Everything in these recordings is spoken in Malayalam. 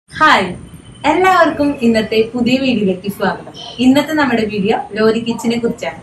ഹായ് എല്ലാവർക്കും ഇന്നത്തെ പുതിയ വീഡിയോയിലേക്ക് സ്വാഗതം ഇന്നത്തെ നമ്മുടെ വീഡിയോ ലോറി കിച്ചനെ കുറിച്ചാണ്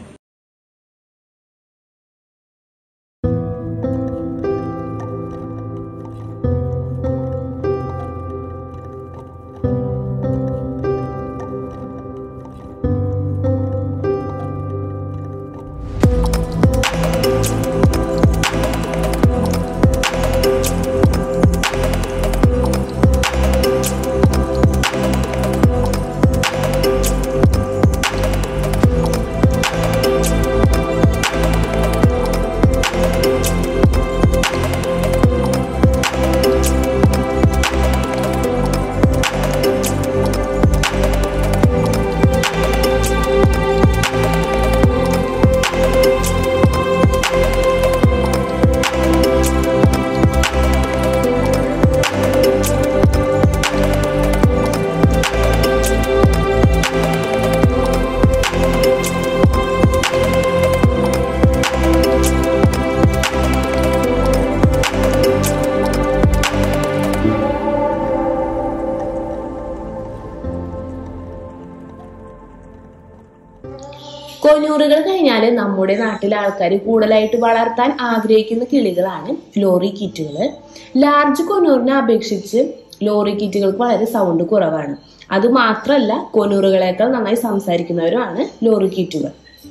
കൊനൂറുകൾ കഴിഞ്ഞാൽ നമ്മുടെ നാട്ടിലെ ആൾക്കാർ കൂടുതലായിട്ട് വളർത്താൻ ആഗ്രഹിക്കുന്ന കിളികളാണ് ലോറി കിറ്റുകൾ ലാർജ് കൊനൂറിനെ അപേക്ഷിച്ച് ലോറി കിറ്റുകൾക്ക് വളരെ സൗണ്ട് കുറവാണ് അത് മാത്രമല്ല കൊനൂറുകളേക്കാൾ നന്നായി സംസാരിക്കുന്നവരുമാണ് ലോറി കിറ്റുകൾ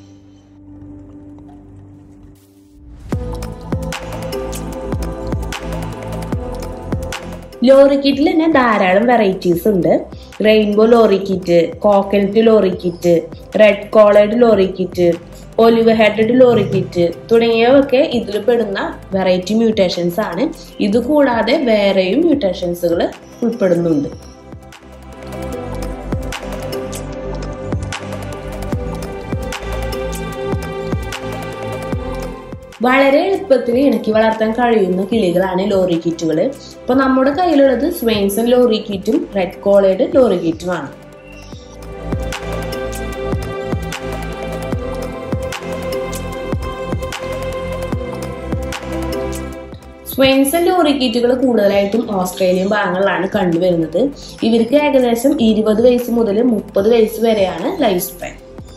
ലോറി കിറ്റിൽ തന്നെ ധാരാളം വെറൈറ്റീസ് ഉണ്ട് rainbow lorikeet coconut lorikeet red collared lorikeet olive headed lorikeet തുടങ്ങിയവയൊക്കെ ഇതിൽ പെടുന്ന വെറൈറ്റി മ്യൂട്ടേഷൻസ് ആണ് ഇത് കൂടാതെ വേറെയും മ്യൂട്ടേഷൻസുകൾ ഉൾപ്പെടുന്നുണ്ട് വളരെ എളുപ്പത്തിൽ ഇണക്കി വളർത്താൻ കഴിയുന്ന കിളികളാണ് ലോറി കിറ്റുകൾ ഇപ്പൊ നമ്മുടെ കയ്യിലുള്ളത് സ്വെയിൻസൺ ലോറി കിറ്റും റെഡ് കോളേഡ് ലോറി കിറ്റുമാണ് സ്വെയിൻസൺ ലോറി കിറ്റുകൾ കൂടുതലായിട്ടും ഓസ്ട്രേലിയൻ ഭാഗങ്ങളിലാണ് കണ്ടുവരുന്നത് ഇവർക്ക് ഏകദേശം ഇരുപത് വയസ്സ് മുതൽ മുപ്പത് വയസ്സ് വരെയാണ് ലൈഫ് സ്പാൻ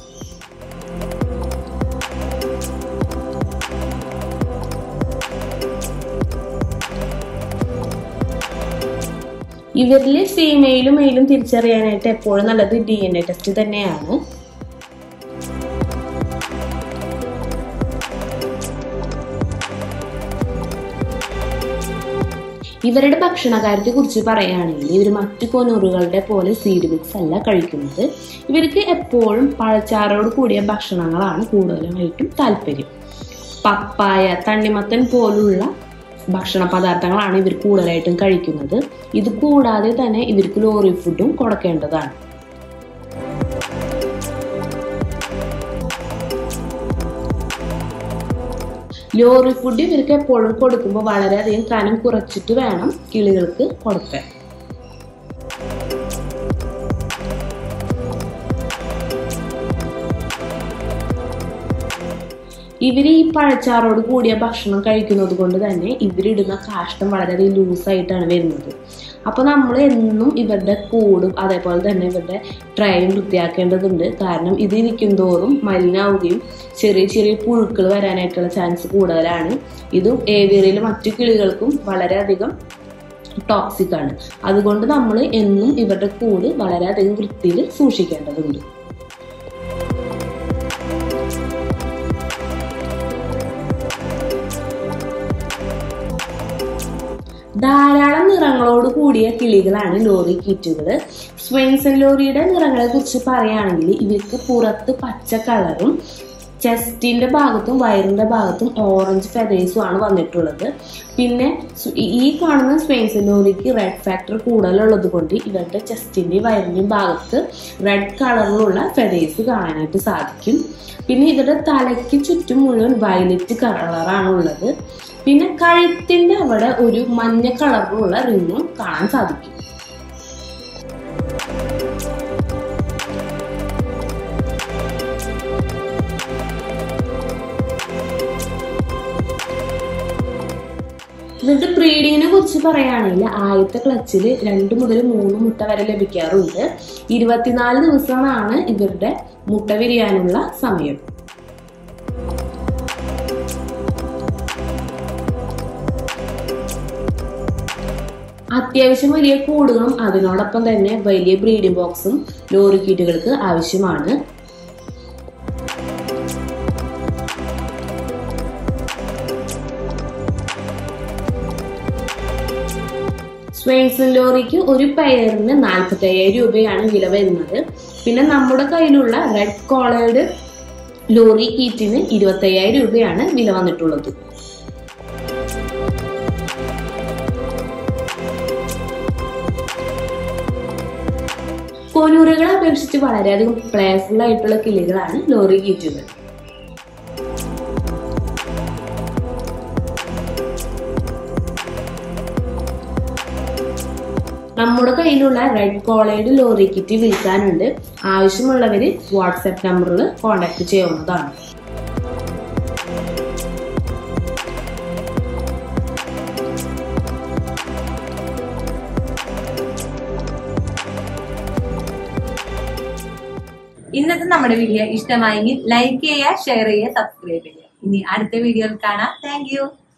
ഇവരിൽ ഫീമെയിലും മെയിലും തിരിച്ചറിയാനായിട്ട് എപ്പോഴും നല്ലത് ഡി എൻ എ ടെസ്റ്റ് തന്നെയാണ് ഇവരുടെ ഭക്ഷണകാര്യത്തെ കുറിച്ച് പറയുകയാണെങ്കിൽ ഇവർ മറ്റു കൊനൂറുകളുടെ പോലെ സീഡ് മിക്സ് അല്ല കഴിക്കുന്നത് ഇവർക്ക് എപ്പോഴും പഴച്ചാറോട് കൂടിയ ഭക്ഷണങ്ങളാണ് കൂടുതലായിട്ടും താല്പര്യം പപ്പായ തണ്ണിമത്തൻ പോലുള്ള ഭക്ഷണ പദാർത്ഥങ്ങളാണ് ഇവർ കൂടുതലായിട്ടും കഴിക്കുന്നത് ഇത് കൂടാതെ തന്നെ ഇവർക്ക് ലോറി ഫുഡും കൊടുക്കേണ്ടതാണ് ലോറി ഫുഡ് ഇവർക്ക് എപ്പോഴും കൊടുക്കുമ്പോൾ വളരെയധികം കനം കുറച്ചിട്ട് വേണം കിളികൾക്ക് കൊടുക്കാൻ ഇവർ ഈ പഴച്ചാറോട് കൂടിയ ഭക്ഷണം കഴിക്കുന്നത് കൊണ്ട് തന്നെ ഇവരിടുന്ന കാഷ്ടം വളരെയധികം ലൂസായിട്ടാണ് വരുന്നത് അപ്പോൾ നമ്മൾ എന്നും ഇവരുടെ കൂടും അതേപോലെ തന്നെ ഇവരുടെ ട്രയും വൃത്തിയാക്കേണ്ടതുണ്ട് കാരണം ഇത് ഇരിക്കും തോറും മലിനാവുകയും ചെറിയ ചെറിയ പുഴുക്കൾ വരാനായിട്ടുള്ള ചാൻസ് കൂടുതലാണ് ഇതും ഏവിയറിയിലെ മറ്റു കിളികൾക്കും വളരെയധികം ടോക്സിക് ആണ് അതുകൊണ്ട് നമ്മൾ എന്നും ഇവരുടെ കൂട് വളരെയധികം വൃത്തിയിൽ സൂക്ഷിക്കേണ്ടതുണ്ട് ധാരാളം നിറങ്ങളോട് കൂടിയ കിളികളാണ് ലോറി കിറ്റുകൾ സ്വെൻസൺ ലോറിയുടെ നിറങ്ങളെ കുറിച്ച് പറയുകയാണെങ്കിൽ ഇവർക്ക് പുറത്ത് പച്ച കളറും ചെസ്റ്റിന്റെ ഭാഗത്തും വയറിന്റെ ഭാഗത്തും ഓറഞ്ച് ഫെതേഴ്സും ആണ് വന്നിട്ടുള്ളത് പിന്നെ ഈ കാണുന്ന സ്വെൻസൺ ലോറിക്ക് റെഡ് ഫാക്ടർ കൂടുതലുള്ളത് കൊണ്ട് ഇവരുടെ ചെസ്റ്റിന്റെയും വയറിന്റെയും ഭാഗത്ത് റെഡ് കളറിലുള്ള ഫെതേഴ്സ് കാണാനായിട്ട് സാധിക്കും പിന്നെ ഇവരുടെ തലയ്ക്ക് ചുറ്റും മുഴുവൻ വയലറ്റ് കളറാണ് ഉള്ളത് പിന്നെ കഴുത്തിന്റെ അവിടെ ഒരു മഞ്ഞ കളറിലുള്ള റിങ്ങും കാണാൻ സാധിക്കും ഇവരുടെ ബ്രീഡിങ്ങിനെ കുറിച്ച് പറയുകയാണെങ്കിൽ ആദ്യത്തെ ക്ലച്ചിൽ രണ്ട് മുതൽ മൂന്ന് മുട്ട വരെ ലഭിക്കാറുണ്ട് ഇരുപത്തിനാല് ദിവസമാണ് ഇവരുടെ മുട്ട വിരിയാനുള്ള സമയം അത്യാവശ്യം വലിയ കൂടുകളും അതിനോടൊപ്പം തന്നെ വലിയ ബ്രീഡിംഗ് ബോക്സും ലോറി കീറ്റുകൾക്ക് ആവശ്യമാണ് സ്വെയിൻസൺ ലോറിക്ക് ഒരു പെയറിന് നാൽപ്പത്തി അയ്യായിരം രൂപയാണ് വില വരുന്നത് പിന്നെ നമ്മുടെ കയ്യിലുള്ള റെഡ് കോളേഡ് ലോറി കീറ്റിന് ഇരുപത്തി അയ്യായിരം രൂപയാണ് വില വന്നിട്ടുള്ളത് കോനൂറുകളെ അപേക്ഷിച്ച് വളരെയധികം പ്ലേഫുൾ ആയിട്ടുള്ള കിളികളാണ് ലോറി കീറ്റുകൾ നമ്മുടെ കയ്യിലുള്ള റെഡ് കോളേഡ് ലോറി കിറ്റ് വിൽക്കാനുണ്ട് ആവശ്യമുള്ളവർ വാട്സാപ്പ് നമ്പറിൽ കോൺടാക്ട് ചെയ്യാവുന്നതാണ് ഇന്നത്തെ നമ്മുടെ വീഡിയോ ഇഷ്ടമായെങ്കിൽ ലൈക്ക് ചെയ്യുക ഷെയർ ചെയ്യുക സബ്സ്ക്രൈബ് ചെയ്യുക ഇനി അടുത്ത വീഡിയോയിൽ കാണാം താങ്ക്